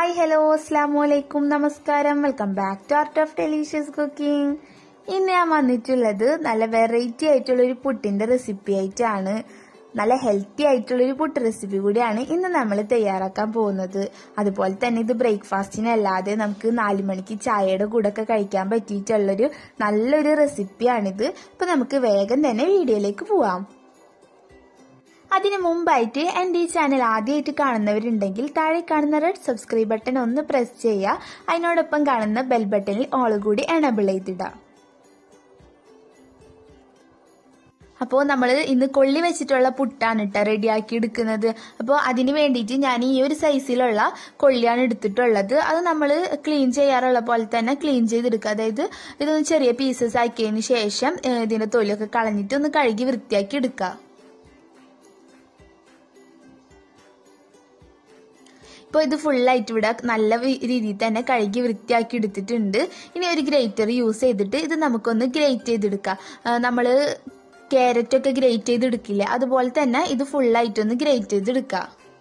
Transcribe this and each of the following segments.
hi hello അസ്സാം വലൈക്കും നമസ്കാരം welcome back to art of delicious cooking ഇന്ന് ഞാൻ വന്നിട്ടുള്ളത് നല്ല വെറൈറ്റി ആയിട്ടുള്ള ഒരു പുട്ടിന്റെ റെസിപ്പി ആയിട്ടാണ് നല്ല ഹെൽത്തി ആയിട്ടുള്ള ഒരു പുട്ട് റെസിപ്പി കൂടിയാണ് ഇന്ന് നമ്മൾ തയ്യാറാക്കാൻ പോകുന്നത് അതുപോലെ തന്നെ ഇത് ബ്രേക്ക്ഫാസ്റ്റിനല്ലാതെ നമുക്ക് നാലു മണിക്ക് ചായയുടെ കൂടെ ഒക്കെ കഴിക്കാൻ പറ്റിയിട്ടുള്ളൊരു നല്ലൊരു റെസിപ്പിയാണിത് അപ്പൊ നമുക്ക് വേഗം തന്നെ വീഡിയോയിലേക്ക് പോവാം അതിനു മുമ്പായിട്ട് എൻ്റെ ഈ ചാനൽ ആദ്യമായിട്ട് കാണുന്നവരുണ്ടെങ്കിൽ താഴെ കാണുന്ന റെഡ് സബ്സ്ക്രൈബ് ബട്ടൺ ഒന്ന് പ്രസ് ചെയ്യുക അതിനോടൊപ്പം കാണുന്ന ബെൽ ബട്ടണിൽ ഓൾ കൂടി എനബിൾ ചെയ്തിടാം അപ്പോൾ നമ്മൾ ഇന്ന് കൊള്ളി വെച്ചിട്ടുള്ള പുട്ടാണ് കേട്ടോ റെഡിയാക്കി എടുക്കുന്നത് അപ്പോൾ അതിന് വേണ്ടിയിട്ട് ഞാൻ ഈ ഒരു സൈസിലുള്ള കൊള്ളിയാണ് എടുത്തിട്ടുള്ളത് അത് നമ്മൾ ക്ലീൻ ചെയ്യാറുള്ള പോലെ തന്നെ ക്ലീൻ ചെയ്തെടുക്കുക അതായത് ഇതൊന്ന് ചെറിയ പീസസ് ആക്കിയതിന് ശേഷം ഏഹ്, ഇതിന്റെ തൊലിയൊക്കെ കളഞ്ഞിട്ട് ഒന്ന് കഴുകി വൃത്തിയാക്കി എടുക്കുക ഇപ്പോൾ ഇത് ഫുള്ളായിട്ട് ഇവിടെ നല്ല വി- രീതിയിൽ തന്നെ കഴുകി വൃത്തിയാക്കി എടുത്തിട്ടുണ്ട് ഇനി ഒരു ഗ്രേറ്റർ യൂസ് ചെയ്തിട്ട് ഇത് നമുക്കൊന്ന് ഗ്രേറ്റ് ചെയ്തെടുക്കാം നമ്മൾ ക്യാരറ്റ് ഒക്കെ ഗ്രേറ്റ് ചെയ്തെടുക്കില്ല അതുപോലെ തന്നെ ഇത് ഫുള്ളായിട്ടൊന്ന് ഗ്രേറ്റ് ചെയ്തെടുക്കുക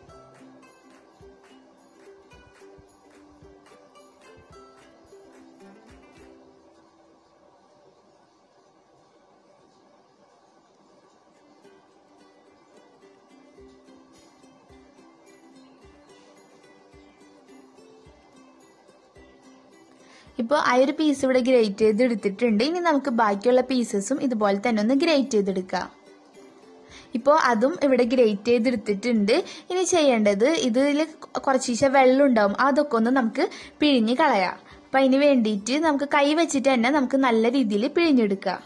ഇപ്പോൾ ആ ഒരു പീസ് ഇവിടെ ഗ്രേറ്റ് ചെയ്ത് എടുത്തിട്ടുണ്ട് ഇനി നമുക്ക് ബാക്കിയുള്ള പീസസും ഇതുപോലെ തന്നെ ഒന്ന് ഗ്രേറ്റ് ചെയ്തെടുക്കാം ഇപ്പോൾ അതും ഇവിടെ ഗ്രേറ്റ് ചെയ്തെടുത്തിട്ടുണ്ട് ഇനി ചെയ്യേണ്ടത് ഇതിൽ കുറച്ചീശ വെള്ളം ഉണ്ടാവും അതൊക്കെ ഒന്ന് നമുക്ക് പിഴിഞ്ഞ് കളയാം അപ്പം അതിന് വേണ്ടിയിട്ട് നമുക്ക് കൈ വെച്ചിട്ട് തന്നെ നമുക്ക് നല്ല രീതിയിൽ പിഴിഞ്ഞെടുക്കാം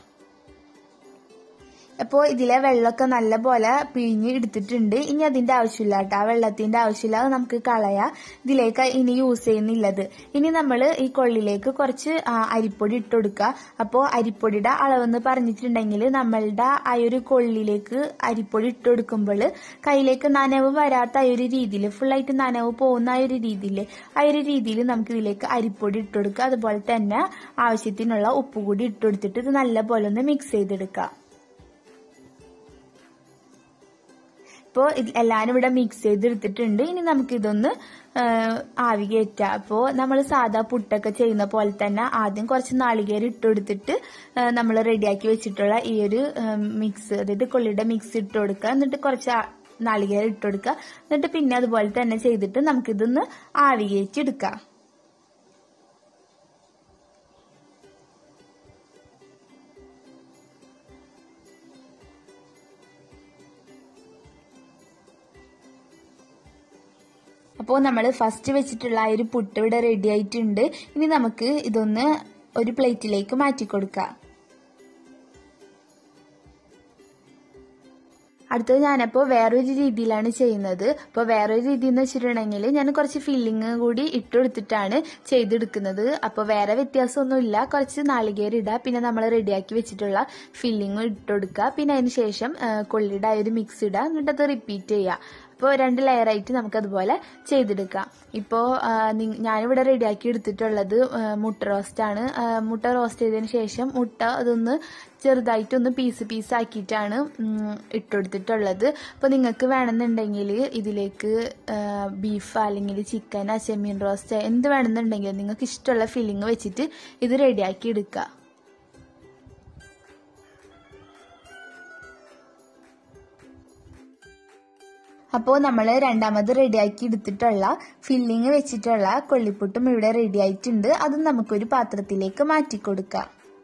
അപ്പോൾ ഇതിലെ വെള്ളമൊക്കെ നല്ല പോലെ പിഴിഞ്ഞ് എടുത്തിട്ടുണ്ട് ഇനി അതിന്റെ ആവശ്യമില്ല കേട്ടോ ആ വെള്ളത്തിന്റെ ആവശ്യമില്ല അത് നമുക്ക് കളയാം ഇതിലേക്ക് ഇനി യൂസ് ചെയ്യുന്നില്ലത് ഇനി നമ്മൾ ഈ കൊള്ളിലേക്ക് കുറച്ച് ആ, അരിപ്പൊടി ഇട്ട് കൊടുക്കുക അപ്പോൾ അരിപ്പൊടിയുടെ അളവെന്ന് പറഞ്ഞിട്ടുണ്ടെങ്കിൽ നമ്മളുടെ ആ ഒരു കൊള്ളിലേക്ക് അരിപ്പൊടി ഇട്ട് കൊടുക്കുമ്പോൾ കയ്യിലേക്ക് നനവ് വരാത്ത ആ ഒരു രീതിയിൽ ഫുള്ളായിട്ട് നനവ് പോകുന്ന ആ ഒരു രീതിയിൽ ആ ഒരു രീതിയിൽ നമുക്ക് ഇതിലേക്ക് അരിപ്പൊടി ഇട്ട് കൊടുക്കുക അതുപോലെ തന്നെ ആവശ്യത്തിനുള്ള ഉപ്പ് കൂടി ഇട്ട് കൊടുത്തിട്ട് ഇത് നല്ല പോലെ ഒന്ന് മിക്സ് ചെയ്തെടുക്കുക ഇപ്പോൾ എല്ലാവരും ഇവിടെ മിക്സ് ചെയ്തെടുത്തിട്ടുണ്ട് ഇനി നമുക്ക് ഇതൊന്ന് ആവി കയറ്റാം അപ്പോൾ നമ്മൾ സാധാ പുട്ടൊക്കെ ചെയ്യുന്ന പോലെ തന്നെ ആദ്യം കുറച്ച് നാളികേരം ഇട്ട് കൊടുത്തിട്ട് നമ്മൾ റെഡിയാക്കി വെച്ചിട്ടുള്ള ഈ ഒരു മിക്സ് അതായത് കൊള്ളിയുടെ മിക്സ് ഇട്ട് കൊടുക്കുക എന്നിട്ട് കുറച്ച് ആ- നാളികേരം ഇട്ട് കൊടുക്കുക എന്നിട്ട് പിന്നെ അതുപോലെ തന്നെ ചെയ്തിട്ട് നമുക്കിതൊന്ന് ആവി കയറ്റിയെടുക്കാം അപ്പോൾ നമ്മൾ ഫസ്റ്റ് വെച്ചിട്ടുള്ള ആ ഒരു പുട്ട് ഇവിടെ റെഡി ആയിട്ടുണ്ട് ഇനി നമുക്ക് ഇതൊന്ന് ഒരു പ്ലേറ്റിലേക്ക് മാറ്റി കൊടുക്കാം അടുത്തത് ഞാനപ്പോൾ വേറൊരു രീതിയിലാണ് ചെയ്യുന്നത് അപ്പോൾ വേറൊരു രീതി എന്ന് വെച്ചിട്ടുണ്ടെങ്കിൽ ഞാൻ കുറച്ച് ഫില്ലിങ് കൂടി ഇട്ടുകൊടുത്തിട്ടാണ് ചെയ്തെടുക്കുന്നത് അപ്പോൾ വേറെ വ്യത്യാസമൊന്നുമില്ല കുറച്ച് നാളികേരം ഇടുക പിന്നെ നമ്മൾ റെഡിയാക്കി വെച്ചിട്ടുള്ള ഫില്ലിങ് ഇട്ടുകൊടുക്കുക പിന്നെ അതിന് ശേഷം ആ, കൊള്ളിയുടെ ആ ഒരു മിക്സ് ഇടുക എന്നിട്ട് അത് റിപ്പീറ്റ് ചെയ്യുക ഇപ്പോൾ രണ്ട് ലെയറായിട്ട് നമുക്ക് അതുപോലെ ചെയ്തെടുക്കാം ഇപ്പോൾ ഞാനിവിടെ റെഡിയാക്കി എടുത്തിട്ടുള്ളത് ആ, മുട്ട റോസ്റ്റാണ് ആ, മുട്ട റോസ്റ്റ് ചെയ്തതിന് ശേഷം മുട്ട അതൊന്ന് ചെറുതായിട്ടൊന്ന് പീസ് പീസ് ആക്കിയിട്ടാണ് ഉം, ഇട്ടുകൊടുത്തിട്ടുള്ളത് അപ്പോൾ നിങ്ങൾക്ക് വേണമെന്നുണ്ടെങ്കിൽ ഇതിലേക്ക് ബീഫ് അല്ലെങ്കിൽ ചിക്കൻ ചെമ്മീൻ റോസ്റ്റ് എന്ത് വേണമെന്നുണ്ടെങ്കിൽ നിങ്ങൾക്ക് ഇഷ്ടമുള്ള ഫില്ലിങ് വെച്ചിട്ട് ഇത് റെഡിയാക്കി എടുക്കുക അപ്പോൾ നമ്മൾ രണ്ടാമത് റെഡിയാക്കി എടുത്തിട്ടുള്ള ഫില്ലിങ് വെച്ചിട്ടുള്ള കൊള്ളിപ്പുട്ടും ഇവിടെ റെഡി ആയിട്ടുണ്ട് അത് നമുക്കൊരു പാത്രത്തിലേക്ക് മാറ്റി കൊടുക്കാം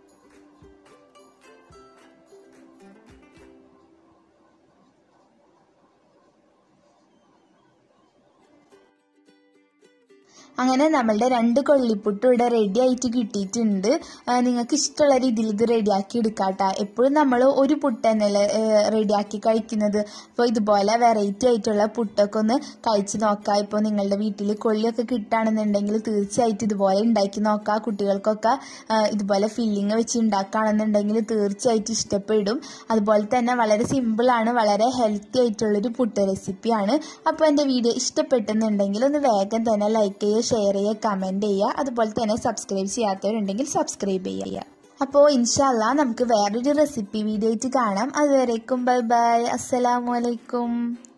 അങ്ങനെ നമ്മളുടെ രണ്ട് കൊള്ളിപ്പുട്ടും ഇവിടെ റെഡി ആയിട്ട് കിട്ടിയിട്ടുണ്ട് ആ, നിങ്ങൾക്ക് ഇഷ്ടമുള്ള രീതിയിൽ ഇത് റെഡിയാക്കി എടുക്കാട്ടോ എപ്പോഴും നമ്മൾ ഒരു പുട്ട് തന്നെയല്ലേ റെഡിയാക്കി കഴിക്കുന്നത് അപ്പോൾ ഇതുപോലെ വെറൈറ്റി ആയിട്ടുള്ള പുട്ടൊക്കെ ഒന്ന് കഴിച്ച് നോക്കാം ഇപ്പോൾ നിങ്ങളുടെ വീട്ടിൽ കൊള്ളിയൊക്കെ കിട്ടുകയാണെന്നുണ്ടെങ്കിൽ തീർച്ചയായിട്ടും ഇതുപോലെ ഉണ്ടാക്കി നോക്കാം കുട്ടികൾക്കൊക്കെ ആ, ഇതുപോലെ ഫില്ലിങ് വെച്ച് ഉണ്ടാക്കുകയാണെന്നുണ്ടെങ്കിൽ തീർച്ചയായിട്ടും ഇഷ്ടപ്പെടും അതുപോലെ തന്നെ വളരെ സിമ്പിളാണ് വളരെ ഹെൽത്തി ആയിട്ടുള്ളൊരു പുട്ട് റെസിപ്പിയാണ് അപ്പോൾ എൻ്റെ വീഡിയോ ഇഷ്ടപ്പെട്ടെന്നുണ്ടെങ്കിൽ ഒന്ന് വേഗം തന്നെ ലൈക്ക് ചെയ്യുക ഷെയർ ചെയ്യുക കമൻറ്റ് ചെയ്യുക അതുപോലെ തന്നെ സബ്സ്ക്രൈബ് ചെയ്യാത്തവരുണ്ടെങ്കിൽ സബ്സ്ക്രൈബ് ചെയ്യുക അപ്പോൾ ഇൻഷാല്ല നമുക്ക് വേറൊരു റെസിപ്പി വീഡിയോ ആയിട്ട് കാണാം അതുവരേക്കും ബൈ ബൈ അസ്സലാമു അലൈക്കും